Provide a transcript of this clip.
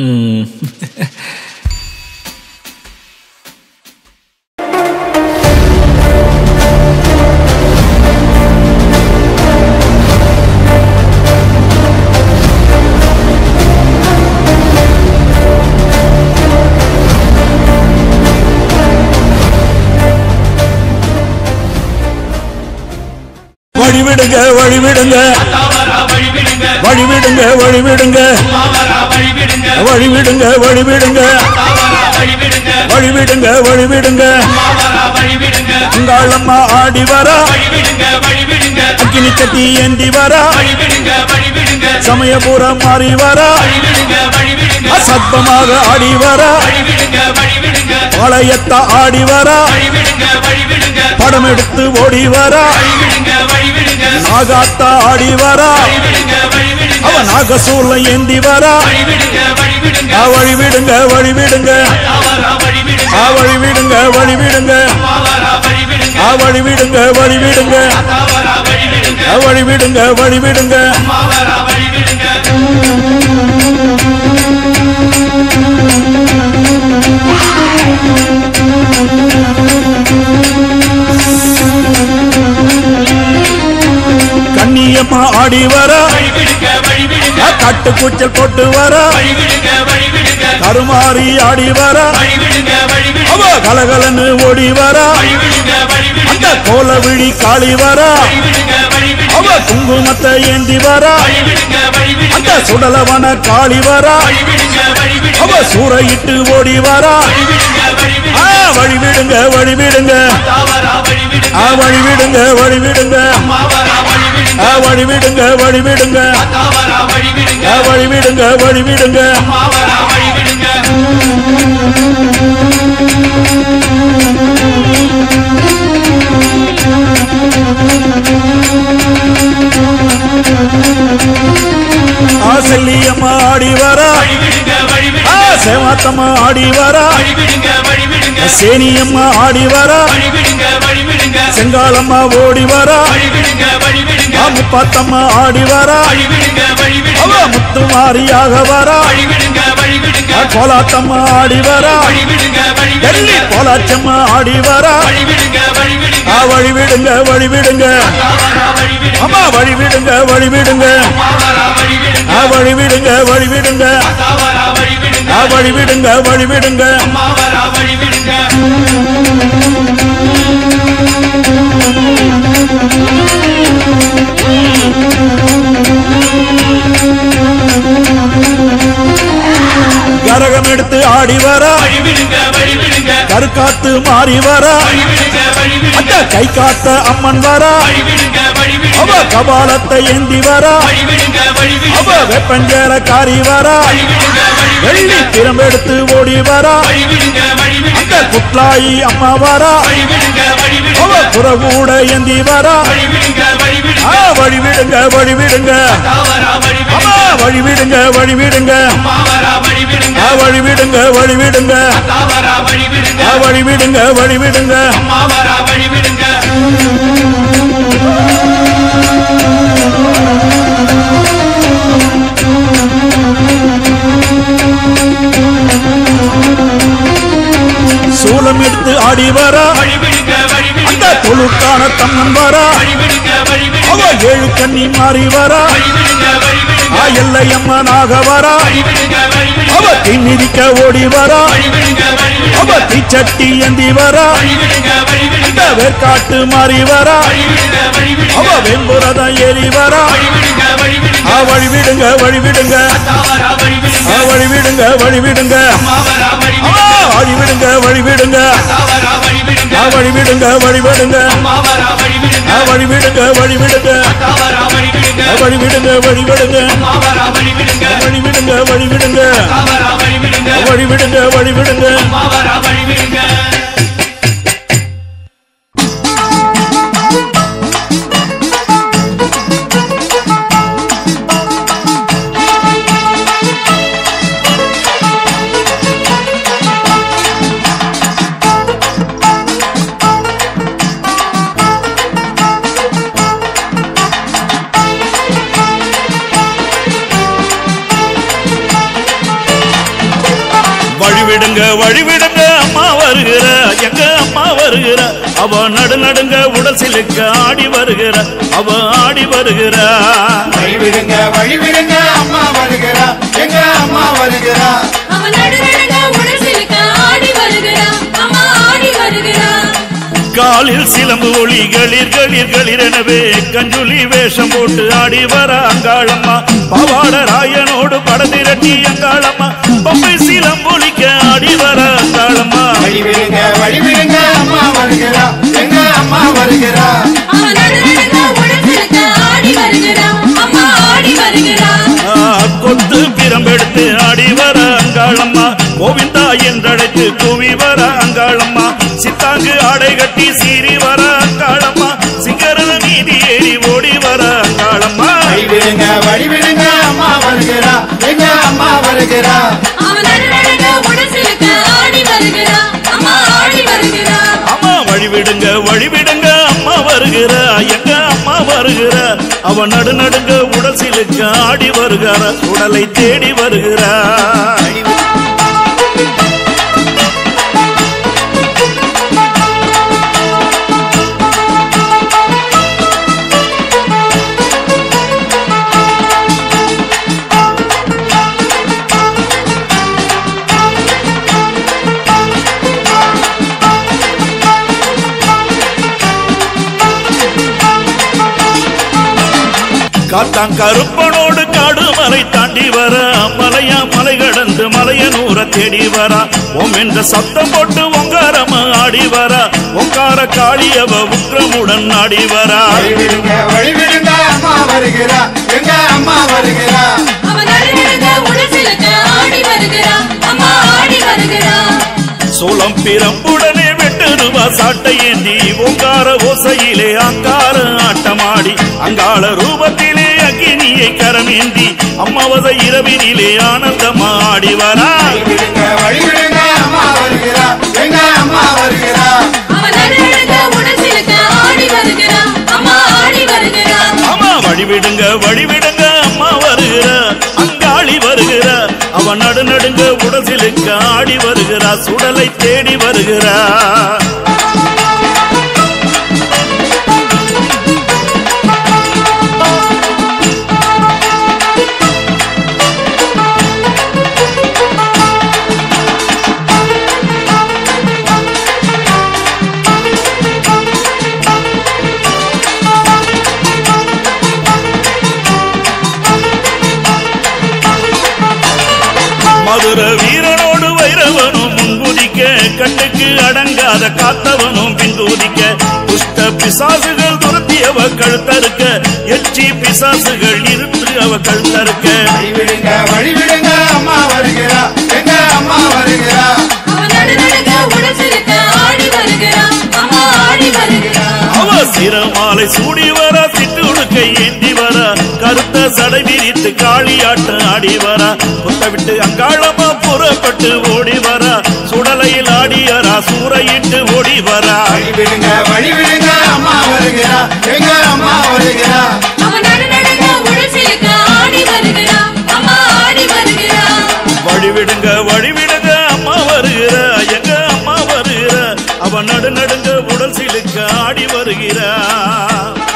ம். வழிவிடுங்க வழிவிடுங்க வழிவிடுங்க வழிவிடுங்க வழிவிடுங்க வழிவிடுங்க வழிவிடுங்க வழிவிடுங்க அங்காளம்மா ஆடி வரா அக்கினி கட்டி ஏந்தி வரா சமயபுரம் மாறி வரா அசத்தமாக ஆடி வரா பாளையத்த ஆடி வரா படம் எடுத்து ஓடி வரா நாகாத்தா ஆடி வரா அவ நாகசூர்ல ஏந்தி வரா ஆ, வழி விடுங்க வழி விடுங்க ஆ, வழி விடுங்க வழி விடுங்க ஆ, வழி விடுங்க வழி விடுங்க ஆ, வழி விடுங்க வழி விடுங்க கண்ணியம்மா ஆடி வரா ஆ, கட்டு கூச்சல் போட்டு வரா கருமாறி ஆடி வரா அவ கலகலன்னு ஓடி வரா அந்த கோல விழி காளி வரா அவ குங்குமத்தை ஏந்தி வரா அந்த சுடலவன காளி வரா அவ சூறையிட்டு ஓடி வரா ஆ, வழி விடுங்க வழி விடுங்க ஆ, வழி விடுங்க வழி விடுங்க ஆ, வழி விடுங்க வழி விடுங்க ஆ, வழி விடுங்க வழி விடுங்க ஆ, செல்லியம்மா ஆடி வரா ஆ, சேவாத்தம்மா ஆடி வரா சேனியம்மா ஆடி வரா செங்காலம்மா ஓடி வரா ஆ, முப்பாத்தம்மா ஆடி வரா அவ முத்து மாரியாக வரா ஆ, கோலாத்தம்மா ஆடி வரா டெல்லி கோலாச்சம்மா ஆடி வரா ஆ, வழி விடுங்க வழி விடுங்க அம்மா வழி விடுங்க வழி விடுங்க ஆ, வழி விடுங்க வழி விடுங்க ஆ, வழி விடுங்க வழி விடுங்க கரகம் எடுத்து ஆடி வரா கருக்காத்து மாறி வரா அந்த கை காத்த அம்மன் வரா அவ கபாலத்தை ஏந்தி வரா அவ வெப்பஞ்சேர காரி வரா வெள்ளி திறம்பெடுத்து ஓடி வரா அந்த குட்லாயி அம்மா வரா அவ புறகூட ஏந்தி வரா ஆ, வழி விடுங்க வழி விடுங்க அம்மா வழி விடுங்க வழி விடுங்க ஆ, வழி விடுங்க வழி விடுங்க ஆ, வழி விடுங்க வழி விடுங்க சூலம் எடுத்து ஆடி வரா அந்த தொழுக்கான தம்மன் வரா அவ ஏழு கண்ணி மாறி வரா ஆ எல்லையம்மனாக வரா அவ தீ மிதிக்க ஓடி வரா அவ தீச்சட்டி ஏந்தி வரா அந்த வேர்க்காட்டு மாறி வரா அவ வெம்புரதம் ஏறி வரா ஆ வழி விடுங்க வழி விடுங்க ஆ வழி விடுங்க வழி விடுங்க ஆ வழி விடுங்க வழி விடுங்க ஆ வழி விடுங்க வழி விடுங்க ஆ வழி விடுங்க வழி விடுங்க ஆ வழி விடுங்க வழி விடுங்க ஆ வழி விடுங்க வழி விடுங்க ஆ வழி விடுங்க வழி விடுங்க வழிவிடுங்க வழிவிடுங்க அம்மா வருகிற எங்க அம்மா வருகிற அவ நடு நடுங்க உடல் சிலுக்க ஆடி வருகிற அவ ஆடி வருகிறா வழிவிடுங்க வழிவிடுங்க அம்மா வருகிறா எங்க அம்மா வருகிறா அவன் நடுநடுங்க உடல் சிலுக்க ஆடி வருகிறான் அம்மா ஆடி வருகிறான் காலில் சிலம்பு ஒளி களிர் களிர் களிரெனவே கஞ்சுலி வேஷம் போட்டு ஆடி வர அங்காளம்மா பவாட ராயனோடு படதிரட்டி அங்காளம்மா பம்பை சிலம்பொலிக்க ஆடி வர அங்காளம்மா வழிவிடுங்க வழிவிடுங்க அம்மா வருகிறா எங்க அம்மா வருகிறா அவன் நடுநடுங்க உடல் சிலுக்க ஆடி வருகிறான் அம்மா ஆடி வருகிறான் ஆ, கொத்து பிரம்பெடுத்து ஆடி வர அங்காளம்மா கோவிந்தா என்றழைத்து கூவி வர அங்காளம்மா சித்தாங்கு ஆடை கட்டி சீறி வர அங்காளம்மா சிங்கரன நீதி ஏறி ஓடி வர அங்காளம்மா வழிவிடுங்க வழிவிடுங்க அம்மா வருகிறா எங்க அம்மா வருகிறா அவன் நடுநடுங்க உடல் சிலுக்க ஆடி வருகிறான் அம்மா ஆடி வருகிறான் அம்மா வழிவிடுங்க வழிவிடுங்க அம்மா வருகிற எங்க அம்மா வருகிற அவ நடு நடுங்க உடல் சிலுக்க ஆடி வருகிற உடலை தேடி வருகிறார் காத்தான் கருப்பனோடு காடு மலை தாண்டி வர மலையா மலை கடந்து மலையனூர தேடி வர ஓம் என்ற சத்தம் போட்டு ஒங்காரம ஆடி வர ஒங்கார காளியவ உக்ரமுடன் ஆடி வரா வழிவிடுங்க வழிவிடுங்க அம்மா வருகிறா எங்க அம்மா வருகிறா அவன் நடுநடுங்க உடல் சிலுக்க ஆடி வருகிறான் அம்மா ஆடி வருகிறான் சோளம் பிரம்புடனே வெட்டுருவா சாட்டை ஏந்தி ஓங்கார ஓசையிலே அங்கார ஆட்டமாடி அங்காள ரூபத்திலே அக்கினியை கரமேந்தி அம்மாவத இரவினிலே ஆனந்தமாடி வரா வழிவிடுங்க வழிவிடுங்க அம்மா வருகிறா எங்க அம்மா வருகிறா அவன் நடுநடுங்க உடல் சிலுக்க ஆடி வருகிறான் அம்மா ஆடி வருகிறான் அம்மா வழிவிடுங்க வழிவிடுங்க அம்மா வருகிற அங்காளி வருகிற அவன் நடு நடுங்க உடசிலுக்கு ஆடி வருகிறா சுடலை தேடி வருகிறா மதுர வீரனோடு வைரவனும் முன்குதிக்க கண்ணுக்கு அடங்காத காத்தவனும் பின்குதிக்க துஷ்ட பிசாசுகள் துரத்தியவ கழுத்தறுக்க எச்சி பிசாசுகள் இருத்து அவ கழுத்தறுக்க வழிவிடுங்க வழிவிடுங்க அம்மா வருகிறா எங்க அம்மா வருகிறா அவன் நடுநடுங்க உடல் சிலுக்க ஆடி வருகிறான் அம்மா ஆடி வருகிறான் அவ சிரமாலை சூடி வர சிட்டுடுக்கை ஏந்தி வர கருத்த சடை விரித்து காளியாட்டம் ஆடி வர குத்த விட்டு அங்காளமா புறப்பட்டு ஓடி வர சுடலையில் ஆடியரா சூறையிட்டு ஓடி வரா வழிவிடுங்க வழிவிடுங்க அம்மா வருகிறா எங்க அம்மா வருகிறா அவன் நடுநடுங்க உடல் சிலுக்க ஆடி வருகிறான் அம்மா ஆடி வருகிறான் வழிவிடுங்க வழிவிடுங்க அம்மா வருகிற எங்க அம்மா வருகிற அவ நடு நடுங்க உடல் சிலுக்க ஆடி வருகிறா